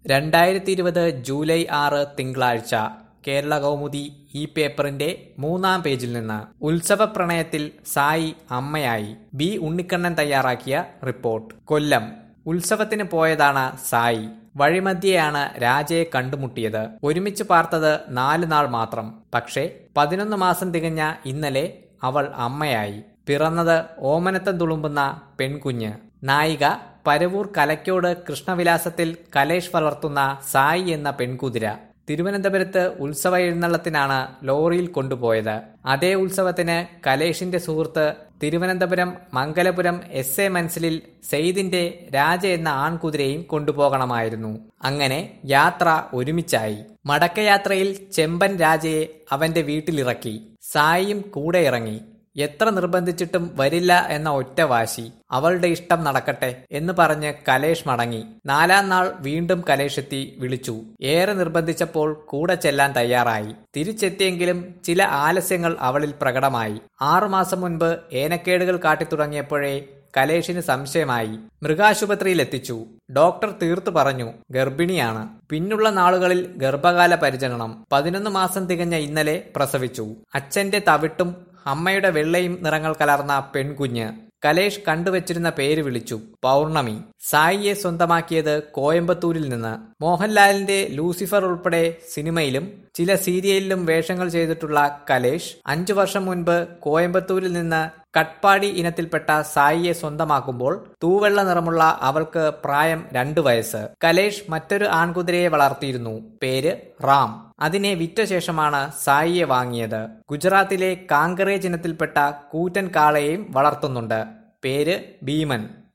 രണ്ടായിരത്തി ഇരുപത് ജൂലൈ ആറ് തിങ്കളാഴ്ച കേരള കൗമുദി ഈ പേപ്പറിന്റെ മൂന്നാം പേജിൽ നിന്ന് ഉത്സവ പ്രണയത്തിൽ സായി അമ്മയായി ബി ഉണ്ണിക്കണ്ണൻ തയ്യാറാക്കിയ റിപ്പോർട്ട് കൊല്ലം ഉത്സവത്തിന് പോയതാണ് സായി വഴിമധ്യയാണ് രാജയെ കണ്ടുമുട്ടിയത് ഒരുമിച്ച് പാർത്തത് നാല് നാൾ മാത്രം പക്ഷേ പതിനൊന്ന് മാസം തികഞ്ഞ ഇന്നലെ അവൾ അമ്മയായി പിറന്നത് ഓമനത്തം തുളുമ്പുന്ന പെൺകുഞ്ഞ് നായിക പരവൂർ കലക്കോട് കൃഷ്ണവിലാസത്തിൽ കലേഷ് വളർത്തുന്ന സായി എന്ന പെൺകുതിര തിരുവനന്തപുരത്ത് ഉത്സവ എഴുന്നള്ളത്തിനാണ് ലോറിയിൽ കൊണ്ടുപോയത് അതേ ഉത്സവത്തിന് കലേഷിന്റെ സുഹൃത്ത് തിരുവനന്തപുരം മംഗലപുരം എസ് എ മൻസിലിൽ സെയ്ദിന്റെ രാജ എന്ന ആൺകുതിരയും കൊണ്ടുപോകണമായിരുന്നു അങ്ങനെ യാത്ര ഒരുമിച്ചായി മടക്കയാത്രയിൽ ചെമ്പൻ രാജയെ അവന്റെ വീട്ടിലിറക്കി സായിയും കൂടെ ഇറങ്ങി എത്ര നിർബന്ധിച്ചിട്ടും വരില്ല എന്ന ഒറ്റ വാശി അവളുടെ ഇഷ്ടം നടക്കട്ടെ എന്ന് പറഞ്ഞ് കലേഷ് മടങ്ങി നാലാം നാൾ വീണ്ടും കലേഷ് എത്തി വിളിച്ചു ഏറെ നിർബന്ധിച്ചപ്പോൾ കൂടെ ചെല്ലാൻ തയ്യാറായി തിരിച്ചെത്തിയെങ്കിലും ചില ആലസ്യങ്ങൾ അവളിൽ പ്രകടമായി ആറുമാസം മുൻപ് ഏനക്കേടുകൾ കാട്ടിത്തുടങ്ങിയപ്പോഴേ കലേഷിന് സംശയമായി മൃഗാശുപത്രിയിൽ എത്തിച്ചു ഡോക്ടർ തീർത്തു പറഞ്ഞു ഗർഭിണിയാണ് പിന്നുള്ള നാളുകളിൽ ഗർഭകാല പരിചരണം പതിനൊന്ന് മാസം തികഞ്ഞ ഇന്നലെ പ്രസവിച്ചു അച്ഛന്റെ തവിട്ടും അമ്മയുടെ വെള്ളയും നിറങ്ങൾ കലർന്ന പെൺകുഞ്ഞ് കലേഷ് കണ്ടുവച്ചിരുന്ന പേര് വിളിച്ചു പൗർണമി സായിയെ സ്വന്തമാക്കിയത് കോയമ്പത്തൂരിൽ നിന്ന് മോഹൻലാലിന്റെ ലൂസിഫർ ഉൾപ്പെടെ സിനിമയിലും ചില സീരിയലിലും വേഷങ്ങൾ ചെയ്തിട്ടുള്ള കലേഷ് അഞ്ചു വർഷം മുൻപ് കോയമ്പത്തൂരിൽ നിന്ന് കട്പാടി ഇനത്തിൽപ്പെട്ട സായിയെ സ്വന്തമാക്കുമ്പോൾ തൂവെള്ള നിറമുള്ള അവൾക്ക് പ്രായം രണ്ടു വയസ്സ് കലേഷ് മറ്റൊരു ആൺകുതിരയെ വളർത്തിയിരുന്നു പേര് റാം അതിനെ വിറ്റ ശേഷമാണ് സായിയെ വാങ്ങിയത് ഗുജറാത്തിലെ കാങ്കറേജ് ഇനത്തിൽപ്പെട്ട കൂറ്റൻ കാളയെയും വളർത്തുന്നുണ്ട് പേര് ഭീമൻ